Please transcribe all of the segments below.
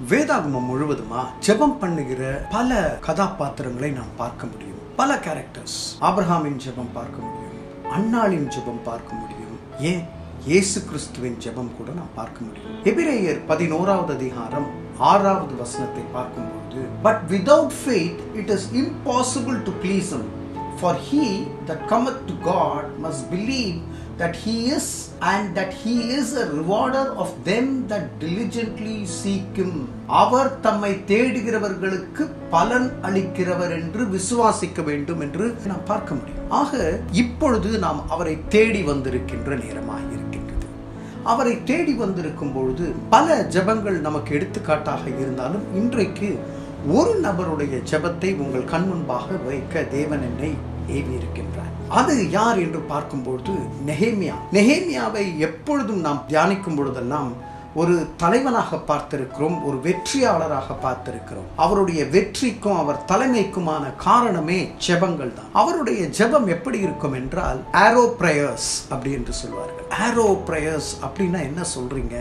வேதாகமம் முழுவதுமா ஜெபம் பண்ணுகிற பல கதாபாத்திரங்களை நாம் பார்க்க முடியும் பல கேரக்டர்ஸ் ஆபிரகாமின் ஜெபம் பார்க்க முடியும் அன்னாளின் ஜெபம் பார்க்க முடியும் ஏன் இயேசு கிறிஸ்துவின் ஜெபம் கூட நாம் பார்க்க முடியும் எபிரேயர் பதினோராவது அதிகாரம் ஆறாவது வசனத்தை பார்க்கும்போது but without faith it is impossible to please him For he that cometh to God must believe that he is, and that he is a rewarder of them that diligently seek him. அவர் தம்மை தேடுகிறவர்களுக்கு பலன் அளிக்கிறவர் என்று விசுவாசிக்க வேண்டும் என்று நாம் பார்க்க முடியும் ஆக இப்பொழுது நாம் அவரை தேடி வந்திருக்கின்ற நேரமாக இருக்கின்றது அவரை தேடி வந்திருக்கும் பொழுது பல ஜெபங்கள் நமக்கு எடுத்துக்காட்டாக இருந்தாலும் இன்றைக்கு ஒரு நபருடைய ஜெபத்தை உங்கள் கண் முன்பாக வைக்க தேவன் என்னை ஏவி இருக்கின்றார் அது யார் என்று பார்க்கும்பொழுது நெஹேமியா நெஹேமியாவை எப்பொழுதும் நாம் தியானிக்கும் பொழுதெல்லாம் ஒரு தலைவனாக பார்த்திருக்கிறோம் ஒரு வெற்றியாளராக பார்த்திருக்கிறோம் அவருடைய வெற்றிக்கும் அவர் தலைமைக்குமான காரணமே ஜெபங்கள் தான் அவருடைய ஜெபம் எப்படி இருக்கும் என்றால் ஆரோ பிரேயர்ஸ் அப்படி என்று சொல்வார்கள் ஆரோ பிரேயர்ஸ் அப்படின்னா என்ன சொல்றீங்க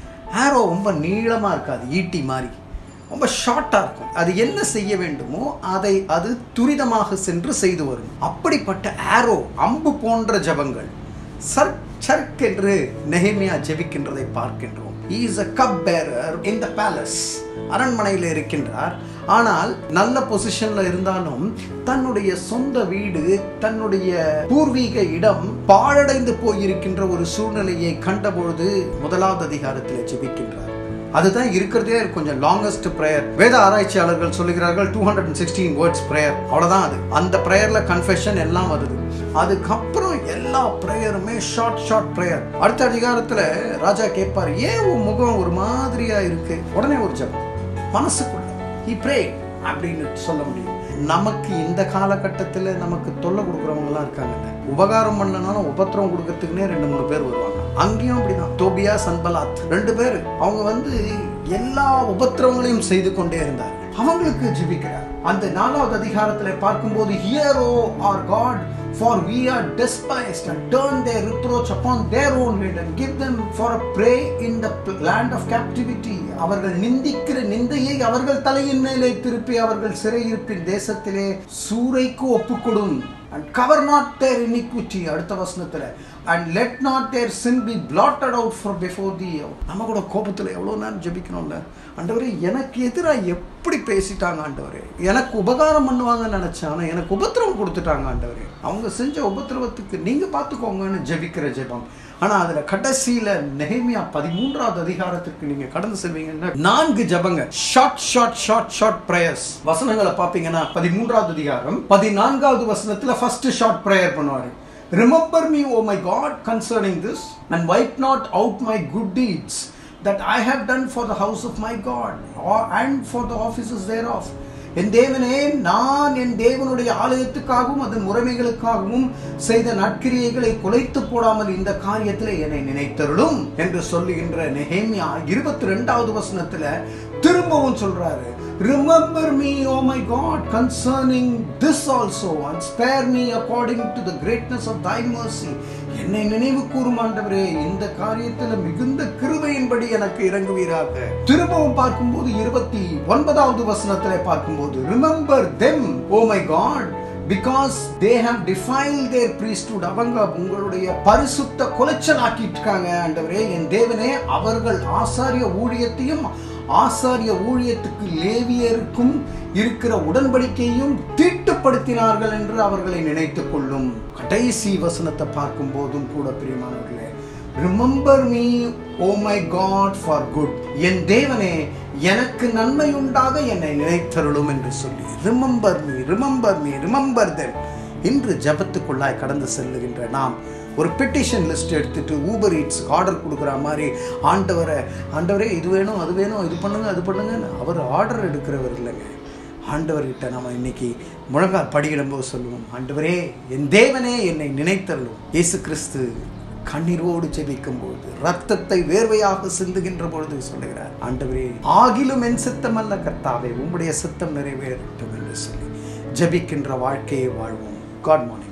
ஆரோ ரொம்ப நீளமா இருக்காது ஈட்டி மாதிரி ரொம்ப ஷார்ட்டாக இருக்கும் அது என்ன செய்ய வேண்டுமோ அதை அது துரிதமாக சென்று செய்து வரும் அப்படிப்பட்ட ஆரோ அம்பு போன்ற ஜபங்கள் சர் சர்க் என்று நெஹேமியா ஜெபிக்கின்றதை பார்க்கின்றோம் is a cup bearer in the palace அரண்மனையில் இருக்கின்றார் ஆனால் நல்ல பொசிஷன்ல இருந்தாலும் தன்னுடைய சொந்த வீடு தன்னுடைய பூர்வீக இடம் பாழடைந்து போயிருக்கின்ற ஒரு சூழ்நிலையை கண்டபொழுது முதலாவது அதிகாரத்தில் ஜெபிக்கின்றார் அதுதான் இருக்கிறதே கொஞ்சம் லாங்கஸ்ட் ப்ரேயர் வேத ஆராய்ச்சியாளர்கள் சொல்லுகிறார்கள் two hundred and sixteen words prayer அவ்வளோதான் அது அந்த ப்ரேயர்ல கன்ஃபெஷன் எல்லாம் வருது அதுக்கப்புறம் எல்லா ப்ரேயருமே ஷார்ட் ஷார்ட் ப்ரேயர் அடுத்த அதிகாரத்தில் ராஜா கேட்பார் ஏன் உன் முகம் ஒரு மாதிரியா இருக்கு உடனே ஒரு ஜபம் மனசுக்குள்ள ஹி ப்ரே அப்படின்னு சொல்ல முடியும் நமக்கு இந்த காலகட்டத்தில் நமக்கு தொல்லை கொடுக்குறவங்கலாம் இருக்காங்கல்ல உபகாரம் பண்ணனாலும் உபத்திரம் கொடுக்கறதுக்குனே ரெண்டு மூணு பேர் வருவாங்க அங்கேயும் அப்படிதான் தோபியா சன்பலாத் ரெண்டு பேர் அவங்க வந்து எல்லா உபத்திரவங்களையும் செய்து கொண்டே இருந்தார் அவங்களுக்கு ஜிபிக்கிறார் அந்த நாலாவது அதிகாரத்துல பார்க்கும்போது hero are God For we are despised and turn their reproach upon their own head and give them for a prey in the land of captivity. அவர்கள் நிந்திக்கிற நிந்தையை அவர்கள் தலையின் மேலே திருப்பி அவர்கள் சிறையிருப்பின் தேசத்திலே சூறைக்கு ஒப்புக்கொடும் and cover not their iniquity அடுத்த வசனத்துல and let not their sin be blotted out from before thee நம்ம கூட கோபத்துல எவ்வளவு நேரம் ஜெபிக்கணும்ல ஆண்டவரே எனக்கு எதிராக எப்படி பேசிட்டாங்க ஆண்டவரே எனக்கு உபகாரம் பண்ணுவாங்கன்னு நினைச்சேன் ஆனா எனக்கு உபத்திரவம் கொடுத்துட்டாங்க ஆண்டவரே அவங்க செஞ்ச உபத்திரவத்துக்கு நீங்க பார்த்துக்கோங்கன்னு ஜெபிக்கிற ஜெபம் ஆனா அதுல கடைசியில நெஹேமியா பதிமூன்றாவது அதிகாரத்துக்கு நீங்க கடந்து செல்வீங்கன்னா நான்கு ஜபங்க short short short short prayers வசனங்களை பாப்பீங்கன்னா பதிமூன்றாவது அதிகாரம் பதினான்காவது வசனத்துல ஃபர்ஸ்ட் ஷார்ட் பிரேயர் பண்ணுவாரு Remember me, O my God, concerning this, and wipe not out my good deeds that I have done for the house of my God or, and for the offices thereof. என் தேவனே நான் என் தேவனுடைய ஆலயத்துக்காகவும் அதன் முறைமைகளுக்காகவும் செய்த நற்கிரியைகளை குலைத்து போடாமல் இந்த காரியத்தில் என்னை நினைத்தருளும் என்று சொல்லுகின்ற நெஹேமியா இருபத்தி ரெண்டாவது வசனத்துல திரும்பவும் சொல்றாரு Remember me, O my God, concerning this also, and spare me according to the greatness of thy mercy. என்னை நினைவு கூறும் ஆண்டவரே இந்த காரியத்தில் மிகுந்த கிருபையின்படி எனக்கு இறங்குவீராக திரும்பவும் பார்க்கும்போது இருபத்தி ஒன்பதாவது வசனத்திலே பார்க்கும்போது remember them oh my God because they have defile their priesthood அவங்க உங்களுடைய பரிசுத்த குலைச்சல் ஆக்கிட்டு ஆண்டவரே என் தேவனே அவர்கள் ஆசாரிய ஊழியத்தையும் ஆசாரிய ஊழியத்துக்கு லேவியருக்கும் இருக்கிற உடன்படிக்கையும் தீட்டுப்படுத்தினார்கள் என்று அவர்களை நினைத்துக் கொள்ளும் கடைசி வசனத்தை பார்க்கும் போதும் கூட பிரியமானவர்களே remember me oh my God for good என் தேவனே எனக்கு நன்மை உண்டாக என்னை நினைத்தருளும் என்று சொல்லி remember me remember me remember then இன்று ஜபத்துக்குள்ளாய் கடந்து செல்லுகின்ற நாம் ஒரு பெட்டிஷன் லிஸ்ட் எடுத்துட்டு ஊபர் ஈட்ஸ் ஆர்டர் கொடுக்குற மாதிரி ஆண்டவரை ஆண்டவரே இது வேணும் அது வேணும் இது பண்ணுங்க அது பண்ணுங்கன்னு அவர் ஆர்டர் எடுக்கிறவர் இல்லைங்க ஆண்டவர்கிட்ட நம்ம இன்னைக்கு முழங்கால் படியிடும்போது சொல்லுவோம் ஆண்டவரே என் தேவனே என்னை நினைத்தருளும் இயேசு கிறிஸ்து கண்ணீரோடு ஜெபிக்கும் பொழுது ரத்தத்தை வேர்வையாக சிந்துகின்ற பொழுது சொல்லுகிறார் ஆண்டவரே ஆகிலும் என் சித்தம் அல்ல கர்த்தாவே உம்முடைய சித்தம் நிறைவேறட்டும் என்று சொல்லி ஜெபிக்கின்ற வாழ்க்கையை வாழ்வோம் காட் மார்னிங்